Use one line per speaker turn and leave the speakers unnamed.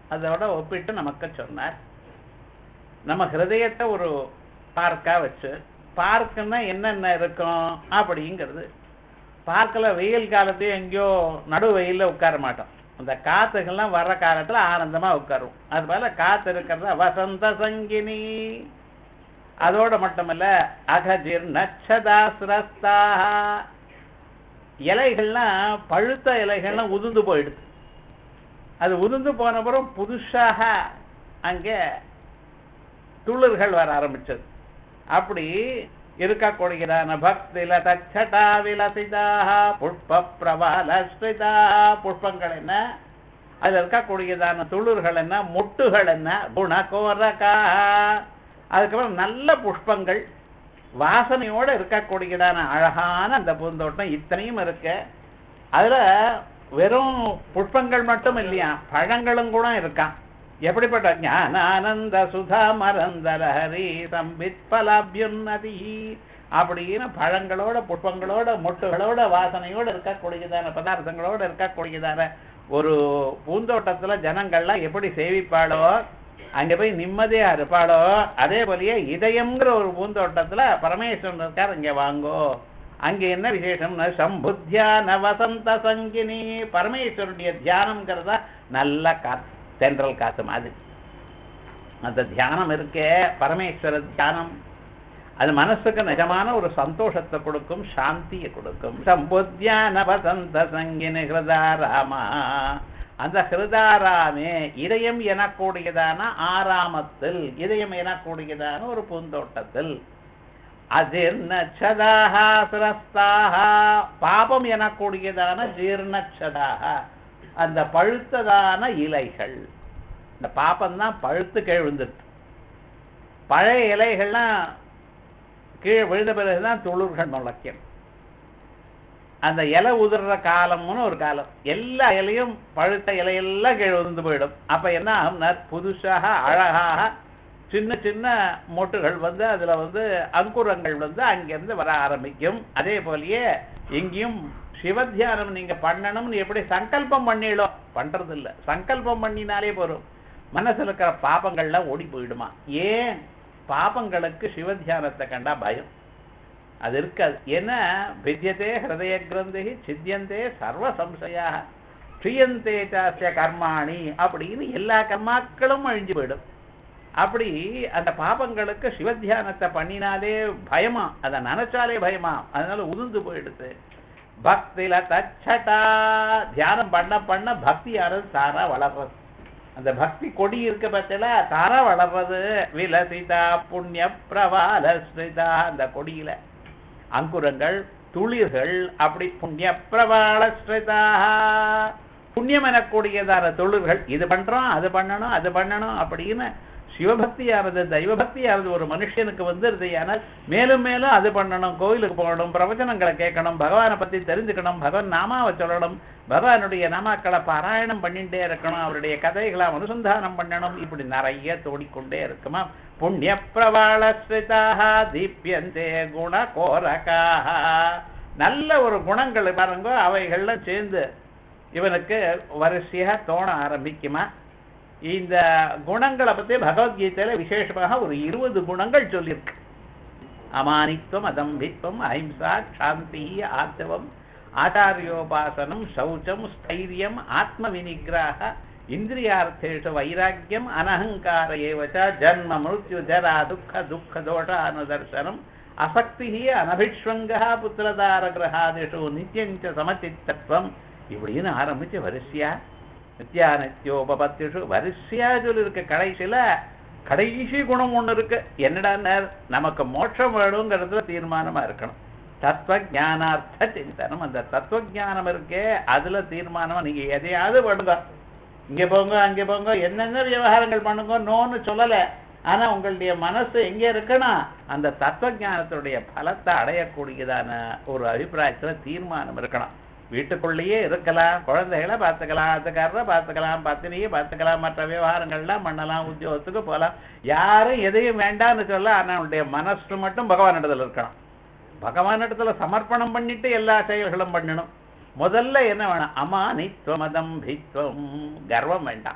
அதோட ஒப்பிட்டு நமக்கு சொன்னார் நம்ம ஹிருதயத்தை ஒரு பார்க்கா வச்சு பார்க்குன்னா என்னென்ன இருக்கும் அப்படிங்கிறது பார்க்கில் வெயில் காலத்தையும் எங்கேயோ நடு வெயில்ல உட்கார மாட்டோம் அந்த காத்துக்கெல்லாம் வர்ற காலத்துல ஆனந்தமா உட்காரும் அது போல காத்து இருக்கிறது வசந்த சங்கினி அதோட மட்டுமல்ல அகஜிர் நச்சதாசிரஸ்தா இலைகள்லாம் பழுத்த இலைகள்லாம் உதிர்ந்து போயிடுது அது உதிர்ந்து போனப்புறம் புதுசாக அங்கே துளிர்கள் வர ஆரம்பிச்சது அப்படி இருக்கக்கூடியதான பக்தில தச்சடா விலசிதாக புஷ்ப பிரபாலஸ்ரிதா புஷ்பங்கள் என்ன அதுல இருக்கக்கூடியதான துளிர்கள் என்ன மொட்டுகள் என்ன குணகோரகா அதுக்கப்புறம் நல்ல புஷ்பங்கள் வாசனையோட இருக்கக்கூடியதான அழகான அந்த பூந்தோட்டம் இத்தனையும் இருக்கு அதுல வெறும் புஷ்பங்கள் மட்டும் இல்லையா பழங்களும் கூட இருக்கான் எப்படிப்பட்ட ஞானானந்த சுதா மரந்தர ஹரி சம்பித் பலாபியுன்னதி அப்படின்னு பழங்களோட புஷ்பங்களோட மொட்டுகளோட வாசனையோட இருக்கக்கூடியதான பதார்த்தங்களோட இருக்கக்கூடியதான ஒரு பூந்தோட்டத்துல ஜனங்கள்லாம் எப்படி சேவிப்பாளோ அங்க போய் நிம்மதியா இருப்பாளோ அதே போலயே இதயம்ங்கிற ஒரு பூந்தோட்டத்துல பரமேஸ்வரன் இருக்கார் இங்க வாங்கோ அங்க என்ன விசேஷம்னா சம்புத்தியான வசந்த சங்கினி பரமேஸ்வரனுடைய தியானம்ங்கிறதா நல்ல காத்து தென்றல் காத்து மாதிரி அந்த தியானம் இருக்கே பரமேஸ்வர தியானம் அது மனசுக்கு நிஜமான ஒரு சந்தோஷத்தை கொடுக்கும் சாந்தியை கொடுக்கும் சம்புத்தியான வசந்த சங்கினி ஹிருதாராமா அந்த ஹிருதாராமே இதயம் எனக்கூடியதான ஆராமத்தில் இதயம் எனக்கூடியதான ஒரு பூந்தோட்டத்தில் அஜீர்ணச்சதாக சிரஸ்தாக பாபம் எனக்கூடியதான ஜீர்ணச்சதாக அந்த பழுத்ததான இலைகள் இந்த பாப்பம் தான் பழுத்து கீழ் விழுந்துட்டு பழைய இலைகள்லாம் கீழே விழுந்த பிறகுதான் துளிர்கள் முளைக்கும் அந்த இலை உதிர்ற காலம்னு ஒரு காலம் எல்லா இலையும் பழுத்த இலையெல்லாம் கீழே உதிர்ந்து போயிடும் அப்ப என்ன ஆகும்னா புதுசாக அழகாக சின்ன சின்ன மொட்டுகள் வந்து அதுல வந்து அங்குரங்கள் வந்து அங்கிருந்து வர ஆரம்பிக்கும் அதே போலயே எங்கேயும் சிவத்தியானம் நீங்க பண்ணணும்னு எப்படி சங்கல்பம் பண்ணிடும் பண்றது இல்ல சங்கல்பம் பண்ணினாலே போதும் மனசுல இருக்கிற பாபங்கள்லாம் ஓடி போயிடுமா ஏன் பாபங்களுக்கு சிவத்தியானத்தை கண்டா பயம் அது இருக்காது ஏன்னா வித்தியதே ஹிருதய கிரந்தி சித்தியந்தே சர்வ சம்சயா க்ஷியந்தே சாஸ்ய கர்மாணி அப்படின்னு எல்லா கர்மாக்களும் அழிஞ்சு போயிடும் அப்படி அந்த பாபங்களுக்கு சிவத்தியானத்தை பண்ணினாலே பயமா அதை நினைச்சாலே பயமா அதனால உதிர்ந்து போயிடுது பக்தில தச்சட்டா தியானம் பண்ண பண்ண பக்தி யாரும் தாரா வளர்றது அந்த பக்தி கொடி இருக்க பட்சல தாரா வளர்றது விலசிதா புண்ணிய பிரபாலஸ்ரிதா அந்த கொடியில அங்குரங்கள் துளிர்கள் அப்படி புண்ணிய பிரபாலஸ்ரிதா புண்ணியம் எனக்கூடியதான தொழில்கள் இது பண்றோம் அது பண்ணணும் அது பண்ணணும் அப்படின்னு சிவபக்தியானது தெய்வபக்தியானது ஒரு மனுஷனுக்கு வந்துருது ஆனால் மேலும் மேலும் அது பண்ணணும் கோயிலுக்கு போகணும் பிரவச்சனங்களை கேட்கணும் பகவானை பத்தி தெரிஞ்சுக்கணும் பகவான் நாமாவை சொல்லணும் பகவானுடைய நாமாக்களை பாராயணம் பண்ணிட்டே இருக்கணும் அவருடைய கதைகளை அனுசந்தானம் பண்ணணும் இப்படி நிறைய தோடிக்கொண்டே இருக்குமா புண்ணிய பிரபாளஸ்ரிதாக தீப்யந்தே குண கோரகாக நல்ல ஒரு குணங்கள் பாருங்க அவைகள்லாம் சேர்ந்து இவனுக்கு வரிசையா தோண ஆரம்பிக்குமா இந்த குணங்களை பத்தி பகவத்கீதையில விசேஷமாக ஒரு இருபது குணங்கள் சொல்லியிருக்கு அமானித்துவம் அதம்பித்வம் அஹிம்சா சாந்தி ஆத்தவம் ஆச்சாரியோபாசனம் சௌச்சம் ஸ்தைரியம் ஆத்ம வினிகிராக இந்திரியார்த்தேஷு வைராக்கியம் அனஹங்கார ஏவச்ச ஜன்ம மிருத்யு ஜரா துக்க துக்க தோஷ அனுதர்சனம் அசக்தி அனபிஷ்வங்க புத்திரதார கிரகாதிஷு நித்தியஞ்ச சமச்சித்தத்துவம் இப்படின்னு ஆரம்பிச்சு வரிசையா நித்யானித்யோபத்திஷு வரிசையா சொல்லிருக்க கடைசியில கடைசி குணம் ஒண்ணு இருக்கு என்னடா நமக்கு மோட்சம் வேணுங்கிறதுல தீர்மானமா இருக்கணும் தத்துவ ஜானார்த்த சிந்தனம் அந்த தத்துவ ஜானம் இருக்கே அதுல தீர்மானமா நீங்க எதையாவது பண்ணுங்க இங்க போங்க அங்க போங்க என்னென்ன விவகாரங்கள் பண்ணுங்க நோன்னு சொல்லல ஆனா உங்களுடைய மனசு எங்க இருக்குன்னா அந்த தத்துவ ஞானத்துடைய பலத்தை அடையக்கூடியதான ஒரு அபிப்பிராயத்துல தீர்மானம் இருக்கணும் வீட்டுக்குள்ளேயே இருக்கலாம் குழந்தைகளை பார்த்துக்கலாம் அதுக்காரரை பார்த்துக்கலாம் பத்தினியை பார்த்துக்கலாம் மற்ற விவகாரங்கள்லாம் பண்ணலாம் உத்தியோகத்துக்கு போகலாம் யாரும் எதையும் வேண்டாம்னு சொல்ல ஆனால் அவனுடைய மனசு மட்டும் பகவானிடத்துல இருக்கணும் பகவானிடத்துல சமர்ப்பணம் பண்ணிட்டு எல்லா செயல்களும் பண்ணணும் முதல்ல என்ன வேணும் அமானித்வமதம் பித்வம் கர்வம் வேண்டாம்